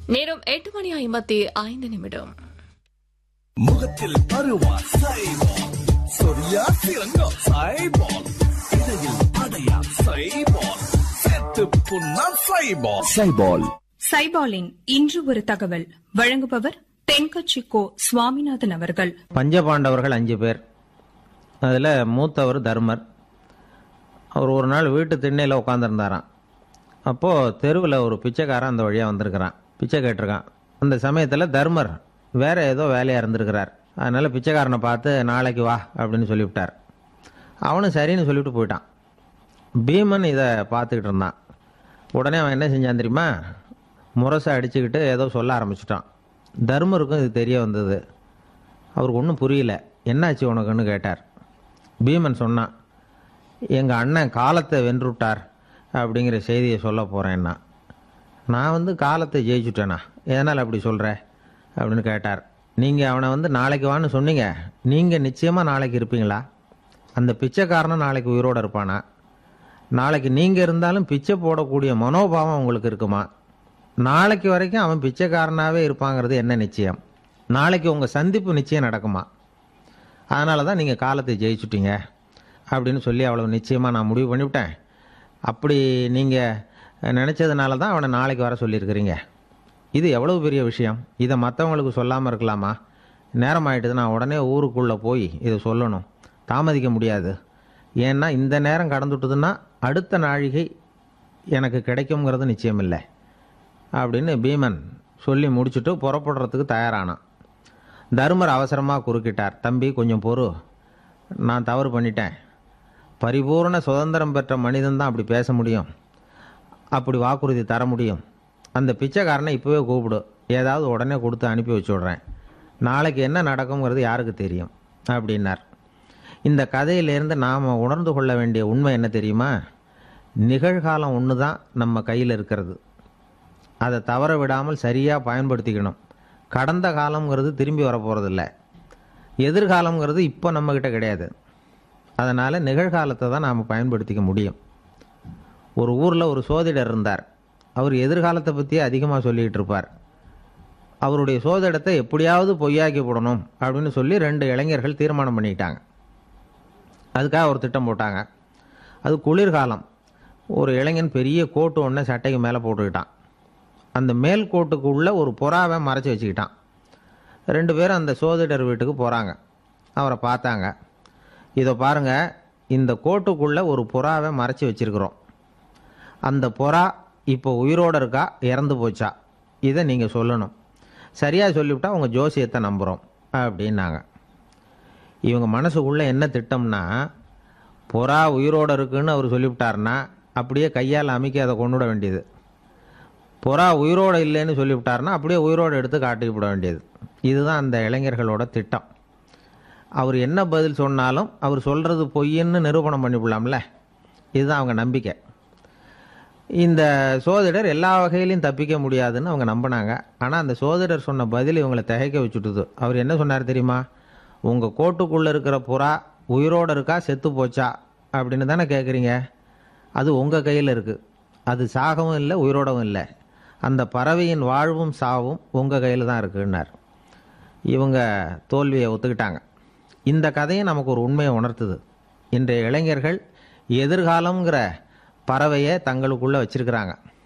நேரம் எட்டு மணி ஐம்பத்தி ஐந்து நிமிடம் முகத்தில் பருவா சைபால் சொரியா சிறங்கோ சைபால் இடையில் அடையா சைபால் செத்து புண்ணா சைபால் சைபால் சைபாலின் இன்று ஒரு தகவல் வழங்குபவர் தென்கட்சி கோ சுவாமிநாதன் அவர்கள் பஞ்சபாண்டவர்கள் அஞ்சு பேர் அதில் மூத்தவர் தர்மர் அவர் ஒரு நாள் வீட்டு திண்ணையில் உட்காந்துருந்தாராம் அப்போது தெருவில் ஒரு பிச்சைக்காரன் அந்த வழியாக வந்திருக்கிறான் பிச்சை கேட்டிருக்கான் அந்த சமயத்தில் தர்மர் வேற ஏதோ வேலையாக இருந்திருக்கிறார் அதனால் பிச்சைக்காரனை பார்த்து நாளைக்கு வா அப்படின்னு சொல்லிவிட்டார் அவனும் சரின்னு சொல்லிவிட்டு போயிட்டான் பீமன் இதை பார்த்துக்கிட்டு இருந்தான் உடனே அவன் என்ன செஞ்சான் தெரியுமா முரசை அடிச்சுக்கிட்டு ஏதோ சொல்ல ஆரம்பிச்சிட்டான் தர்மருக்கும் இது தெரிய வந்தது அவருக்கு ஒன்றும் புரியல என்னாச்சு உனக்குன்னு கேட்டார் பீமன் சொன்னான் எங்கள் அண்ணன் காலத்தை வென்றுட்டார் அப்படிங்கிற செய்தியை சொல்ல போகிறேன்னா நான் வந்து காலத்தை ஜெயிச்சுட்டேனா எதனால் அப்படி சொல்கிற அப்படின்னு கேட்டார் நீங்கள் அவனை வந்து நாளைக்கு வான்னு சொன்னீங்க நீங்கள் நிச்சயமாக நாளைக்கு இருப்பீங்களா அந்த பிச்சைக்காரனும் நாளைக்கு உயிரோடு இருப்பானா நாளைக்கு நீங்கள் இருந்தாலும் பிச்சை போடக்கூடிய மனோபாவம் உங்களுக்கு இருக்குமா நாளைக்கு வரைக்கும் அவன் பிச்சைக்காரனாகவே இருப்பாங்கிறது என்ன நிச்சயம் நாளைக்கு உங்கள் சந்திப்பு நிச்சயம் நடக்குமா அதனால தான் நீங்கள் காலத்தை ஜெயிச்சுட்டீங்க அப்படின்னு சொல்லி அவ்வளவு நிச்சயமாக நான் முடிவு பண்ணிவிட்டேன் அப்படி நீங்கள் நினச்சதுனால தான் அவனை நாளைக்கு வர சொல்லியிருக்கிறீங்க இது எவ்வளவு பெரிய விஷயம் இதை மற்றவங்களுக்கு சொல்லாமல் இருக்கலாமா நேரம் ஆயிட்டுது நான் உடனே ஊருக்குள்ளே போய் இதை சொல்லணும் தாமதிக்க முடியாது ஏன்னா இந்த நேரம் கடந்துட்டுதுன்னா அடுத்த நாழிகை எனக்கு கிடைக்குங்கிறது நிச்சயம் இல்லை அப்படின்னு பீமன் சொல்லி முடிச்சுட்டு புறப்படுறதுக்கு தயாரானான் தருமர் அவசரமாக குறுக்கிட்டார் தம்பி கொஞ்சம் பொறு நான் தவறு பண்ணிட்டேன் பரிபூர்ண சுதந்திரம் பெற்ற மனிதன் தான் அப்படி பேச முடியும் அப்படி வாக்குறுதி தர முடியும் அந்த பிச்சைக்காரனை இப்போவே கூப்பிடு ஏதாவது உடனே கொடுத்து அனுப்பி வச்சு விட்றேன் நாளைக்கு என்ன நடக்குங்கிறது யாருக்கு தெரியும் அப்படின்னார் இந்த கதையிலேருந்து நாம் உணர்ந்து கொள்ள வேண்டிய உண்மை என்ன தெரியுமா நிகழ்காலம் ஒன்று தான் நம்ம கையில் இருக்கிறது அதை தவற விடாமல் சரியாக பயன்படுத்திக்கணும் கடந்த காலம்ங்கிறது திரும்பி வர போகிறதில்ல எதிர்காலம்ங்கிறது இப்போ நம்மக்கிட்ட கிடையாது அதனால் நிகழ்காலத்தை தான் நாம் பயன்படுத்திக்க முடியும் ஒரு ஊரில் ஒரு சோதிடர் இருந்தார் அவர் எதிர்காலத்தை பற்றியே அதிகமாக சொல்லிகிட்டு இருப்பார் அவருடைய சோதிடத்தை எப்படியாவது பொய்யாக்கி போடணும் அப்படின்னு சொல்லி ரெண்டு இளைஞர்கள் தீர்மானம் பண்ணிக்கிட்டாங்க அதுக்காக ஒரு திட்டம் போட்டாங்க அது குளிர்காலம் ஒரு இளைஞன் பெரிய கோட்டு ஒன்றை சட்டைக்கு மேலே போட்டுக்கிட்டான் அந்த மேல் கோட்டுக்கு உள்ள ஒரு புறாவை மறைச்சி வச்சுக்கிட்டான் ரெண்டு பேரும் அந்த சோதிடர் வீட்டுக்கு போகிறாங்க அவரை பார்த்தாங்க இதை பாருங்கள் இந்த கோட்டுக்குள்ளே ஒரு புறாவை மறைச்சி வச்சிருக்கிறோம் அந்த புறா இப்போ உயிரோடு இருக்கா இறந்து போச்சா இதை நீங்கள் சொல்லணும் சரியாக சொல்லிவிட்டா உங்கள் ஜோசியத்தை நம்புகிறோம் அப்படின்னாங்க இவங்க மனசுக்குள்ளே என்ன திட்டம்னா புறா உயிரோடு இருக்குன்னு அவர் சொல்லிவிட்டாருன்னா அப்படியே கையால் அமைக்க அதை கொண்டு விட வேண்டியது புறா உயிரோடு இல்லைன்னு சொல்லிவிட்டாருன்னா அப்படியே உயிரோடு எடுத்து காட்டிவிட வேண்டியது இதுதான் அந்த இளைஞர்களோட திட்டம் அவர் என்ன பதில் சொன்னாலும் அவர் சொல்கிறது பொய்ன்னு நிரூபணம் பண்ணிவிடலாம்ல இதுதான் அவங்க நம்பிக்கை இந்த சோதிடர் எல்லா வகையிலையும் தப்பிக்க முடியாதுன்னு அவங்க நம்பினாங்க ஆனால் அந்த சோதிடர் சொன்ன பதில் இவங்களை திகைக்க வச்சுட்டுது அவர் என்ன சொன்னார் தெரியுமா உங்கள் கோட்டுக்குள்ளே இருக்கிற புறா உயிரோடு இருக்கா செத்து போச்சா அப்படின்னு தானே கேட்குறீங்க அது உங்கள் கையில் இருக்குது அது சாகவும் இல்லை உயிரோடவும் இல்லை அந்த பறவையின் வாழ்வும் சாவும் உங்கள் கையில் தான் இருக்குன்னார் இவங்க தோல்வியை ஒத்துக்கிட்டாங்க இந்த கதையை நமக்கு ஒரு உண்மையை உணர்த்துது இன்றைய இளைஞர்கள் எதிர்காலங்கிற பறவையை தங்களுக்குள்ளே வச்சிருக்கிறாங்க